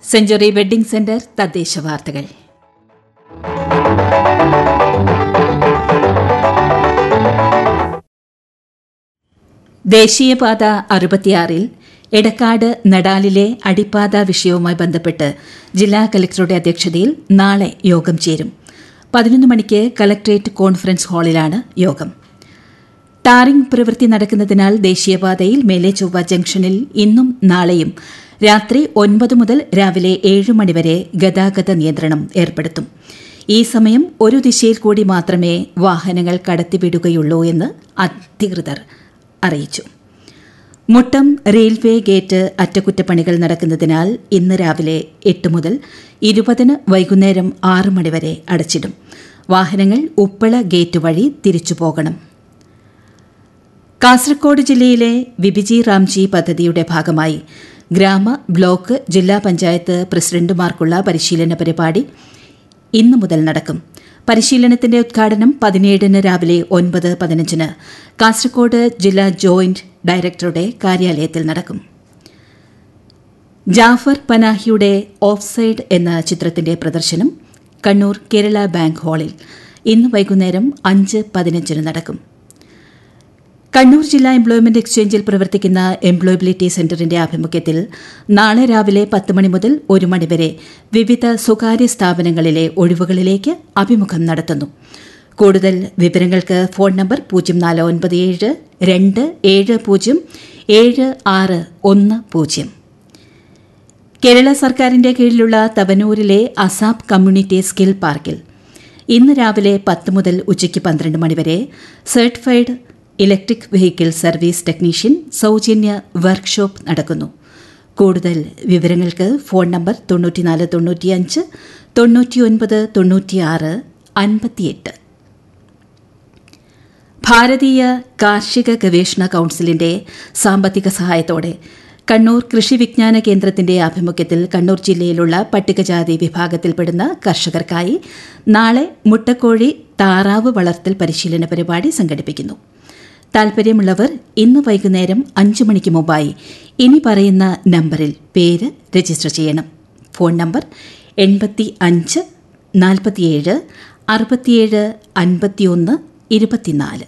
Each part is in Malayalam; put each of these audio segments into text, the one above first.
സെഞ്ചുറി വെഡ്ഡിംഗ് സെന്റർ തദ്ദേശ വാർത്തകൾ ദേശീയപാത അറുപത്തിയാറിൽ എടക്കാട് നടാലിലെ അടിപ്പാത വിഷയവുമായി ബന്ധപ്പെട്ട് ജില്ലാ കലക്ടറുടെ അധ്യക്ഷതയിൽ നാളെ യോഗം ചേരും പതിനൊന്ന് മണിക്ക് കലക്ട്രേറ്റ് കോൺഫറൻസ് ഹാളിലാണ് യോഗം ടാറിംഗ് പ്രവൃത്തി നടക്കുന്നതിനാൽ ദേശീയപാതയിൽ മേലെ ചൊവ്വ ജംഗ്ഷനിൽ ഇന്നും നാളെയും രാത്രി ഒൻപത് മുതൽ രാവിലെ ഏഴ് മണിവരെ ഗതാഗത നിയന്ത്രണം ഏർപ്പെടുത്തും ഈ സമയം ഒരു ദിശയിൽ കൂടി മാത്രമേ വാഹനങ്ങൾ കടത്തിവിടുകയുള്ളൂ എന്ന് അധികൃതർ അറിയിച്ചു മുട്ടം റെയിൽവേ ഗേറ്റ് അറ്റകുറ്റപ്പണികൾ നടക്കുന്നതിനാൽ ഇന്ന് രാവിലെ എട്ട് മുതൽ ഇരുപതിന് വൈകുന്നേരം ആറ് മണിവരെ അടച്ചിടും വാഹനങ്ങൾ ഉപ്പള ഗേറ്റ് വഴി തിരിച്ചു പോകണം കാസർഗോഡ് ജില്ലയിലെ വിബിജി റാംജി പദ്ധതിയുടെ ഭാഗമായി ഗ്രാമ ബ്ലോക്ക് ജില്ലാ പഞ്ചായത്ത് പ്രസിഡന്റുമാർക്കുള്ള പരിശീലന പരിപാടി ഇന്നു മുതൽ നടക്കും പരിശീലനത്തിന്റെ ഉദ്ഘാടനം പതിനേഴിന് രാവിലെ ഒൻപത് പതിനഞ്ചിന് കാസർഗോഡ് ജില്ലാ ജോയിന്റ് ഡയറക്ടറുടെ കാര്യാലയത്തിൽ നടക്കും ജാഫർ പനാഹിയുടെ ഓഫ് സൈഡ് എന്ന ചിത്രത്തിന്റെ പ്രദർശനം കണ്ണൂർ കേരള ബാങ്ക് ഹാളിൽ ഇന്ന് വൈകുന്നേരം അഞ്ച് പതിനഞ്ചിന് നടക്കും കണ്ണൂർ ജില്ലാ എംപ്ലോയ്മെന്റ് എക്സ്ചേഞ്ചിൽ പ്രവർത്തിക്കുന്ന എംപ്ലോയബിലിറ്റി സെന്ററിന്റെ ആഭിമുഖ്യത്തിൽ നാളെ രാവിലെ പത്ത് മണി മുതൽ ഒരു മണിവരെ വിവിധ സ്വകാര്യ സ്ഥാപനങ്ങളിലെ ഒഴിവുകളിലേക്ക് അഭിമുഖം നടത്തുന്നു കൂടുതൽ വിവരങ്ങൾക്ക് ഫോൺ നമ്പർ പൂജ്യം നാല് ഒൻപത് ഏഴ് രണ്ട് ഏഴ് പൂജ്യം ഏഴ് ആറ് ഒന്ന് പൂജ്യം കേരള സർക്കാരിന്റെ കീഴിലുള്ള തവനൂരിലെ അസാബ് കമ്മ്യൂണിറ്റി സ്കിൽ പാർക്കിൽ ഇന്ന് രാവിലെ പത്ത് മുതൽ ഉച്ചയ്ക്ക് പന്ത്രണ്ട് മണിവരെ certified electric vehicle service technician സൌജന്യ വർക്ക്ഷോപ്പ് നടക്കുന്നു കൂടുതൽ വിവരങ്ങൾക്ക് ഫോൺ നമ്പർ തൊണ്ണൂറ്റിനാല് തൊണ്ണൂറ്റിയഞ്ച് തൊണ്ണൂറ്റിയൊൻപത് തൊണ്ണൂറ്റിയാറ് അൻപത്തിയെട്ട് ഭാരതീയ കാർഷിക ഗവേഷണ കൌൺസിലിന്റെ സാമ്പത്തിക സഹായത്തോടെ കണ്ണൂർ കൃഷി വിജ്ഞാന കേന്ദ്രത്തിന്റെ ആഭിമുഖ്യത്തിൽ കണ്ണൂർ ജില്ലയിലുള്ള പട്ടികജാതി വിഭാഗത്തിൽപ്പെടുന്ന കർഷകർക്കായി നാളെ മുട്ടക്കോഴി താറാവ് വളർത്തൽ പരിശീലന പരിപാടി സംഘടിപ്പിക്കുന്നു താൽപര്യമുള്ളവർ ഇന്ന് വൈകുന്നേരം അഞ്ചു മണിക്ക് മുമ്പായി ഇനി പറയുന്ന നമ്പറിൽ പേര് രജിസ്റ്റർ ചെയ്യണം ഫോൺ നമ്പർ എൺപത്തി അഞ്ച് നാൽപ്പത്തിയേഴ് അറുപത്തിയേഴ് അൻപത്തിയൊന്ന് ഇരുപത്തിനാല്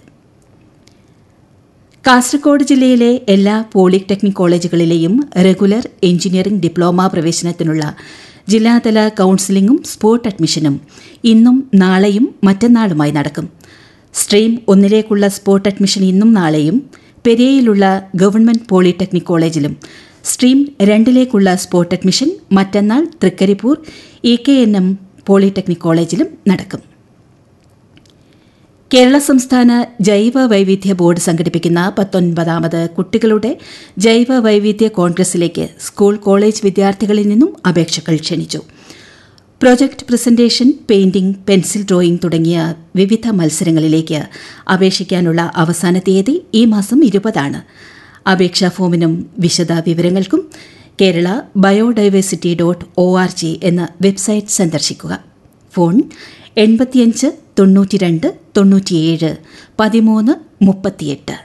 കാസർഗോഡ് ജില്ലയിലെ എല്ലാ പോളിടെക്നിക് കോളേജുകളിലെയും റെഗുലർ എഞ്ചിനീയറിംഗ് ഡിപ്ലോമ പ്രവേശനത്തിനുള്ള ജില്ലാതല കൌൺസിലിംഗും സ്പോട്ട് അഡ്മിഷനും ഇന്നും നാളെയും മറ്റന്നാളുമായി നടക്കും സ്ട്രീം ഒന്നിലേക്കുള്ള സ്പോട്ട് അഡ്മിഷൻ ഇന്നും നാളെയും പെരിയയിലുള്ള ഗവൺമെന്റ് പോളിടെക്നിക് കോളേജിലും സ്ട്രീം രണ്ടിലേക്കുള്ള സ്പോട്ട് അഡ്മിഷൻ മറ്റന്നാൾ Trikaripur E K N M polytechnic കോളേജിലും നടക്കും കേരള സംസ്ഥാന ജൈവ വൈവിധ്യ ബോർഡ് സംഘടിപ്പിക്കുന്ന പത്തൊൻപതാമത് കുട്ടികളുടെ ജൈവ വൈവിധ്യ കോൺഗ്രസിലേക്ക് സ്കൂൾ കോളേജ് വിദ്യാർത്ഥികളിൽ നിന്നും അപേക്ഷകൾ ക്ഷണിച്ചു project presentation painting pencil drawing തുടങ്ങിയ വിവിധ മത്സരങ്ങളിലേക്ക് അപേക്ഷിക്കാനുള്ള അവസാന തീയതി ഈ മാസം ഇരുപതാണ് അപേക്ഷാ ഫോമിനും വിശദ വിവരങ്ങൾക്കും Kerala biodiversity dot O R G എന്ന വെബ്സൈറ്റ് സന്ദർശിക്കുക ഫോൺ എൺപത്തിയഞ്ച് തൊണ്ണൂറ്റിരണ്ട് തൊണ്ണൂറ്റിയേഴ് പതിമൂന്ന് മുപ്പത്തിയെട്ട്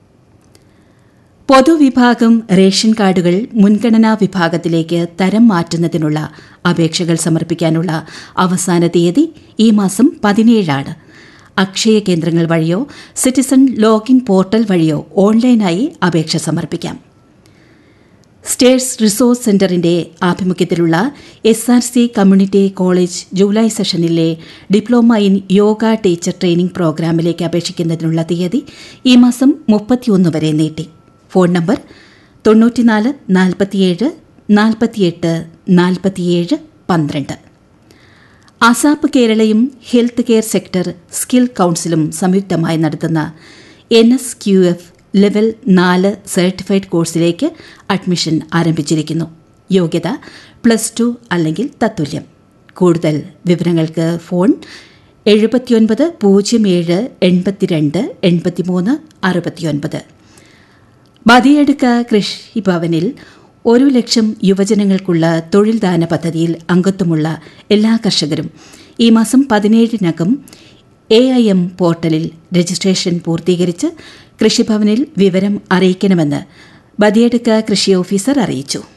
പൊതുവിഭാഗം റേഷൻ കാർഡുകൾ മുൻഗണനാ വിഭാഗത്തിലേക്ക് തരം മാറ്റുന്നതിനുള്ള അപേക്ഷകൾ സമർപ്പിക്കാനുള്ള അവസാന തീയതി ഈ മാസം പതിനേഴാണ് അക്ഷയ കേന്ദ്രങ്ങൾ വഴിയോ സിറ്റിസൺ ലോഗിൻ പോർട്ടൽ വഴിയോ ഓൺലൈനായി അപേക്ഷ സമർപ്പിക്കാം സ്റ്റേറ്റ്സ് റിസോഴ്സ് സെന്ററിന്റെ ആഭിമുഖ്യത്തിലുള്ള S R C community college July സെഷനിലെ diploma in yoga teacher training പ്രോഗ്രാമിലേക്ക് അപേക്ഷിക്കുന്നതിനുള്ള തീയതി ഈ മാസം മുപ്പത്തിയൊന്ന് വരെ നീട്ടി ഫോൺ നമ്പർ തൊണ്ണൂറ്റിനാല് നാൽപ്പത്തിയേഴ് നാൽപ്പത്തിയെട്ട് നാൽപ്പത്തിയേഴ് പന്ത്രണ്ട് അസാപ്പ് കേരളയും ഹെൽത്ത് കെയർ സെക്ടർ സ്കിൽ കൌൺസിലും സംയുക്തമായി നടത്തുന്ന N S Q F level നാല് സർട്ടിഫൈഡ് കോഴ്സിലേക്ക് അഡ്മിഷൻ ആരംഭിച്ചിരിക്കുന്നു യോഗ്യത പ്ലസ് ടു അല്ലെങ്കിൽ തത്തുല്യം കൂടുതൽ വിവരങ്ങൾക്ക് ഫോൺ എഴുപത്തിയൊൻപത് പൂജ്യം ഏഴ് എൺപത്തിരണ്ട് എൺപത്തിമൂന്ന് അറുപത്തിയൊൻപത് ബദിയടുക്ക കൃഷിഭവനിൽ ഒരു ലക്ഷം യുവജനങ്ങൾക്കുള്ള തൊഴിൽദാന പദ്ധതിയിൽ അംഗത്വമുള്ള എല്ലാ കർഷകരും ഈ മാസം പതിനേഴിനകം എ ഐ എം പോർട്ടലിൽ രജിസ്ട്രേഷൻ പൂർത്തീകരിച്ച് കൃഷിഭവനിൽ വിവരം അറിയിക്കണമെന്ന് ബദിയടുക്ക കൃഷി ഓഫീസർ അറിയിച്ചു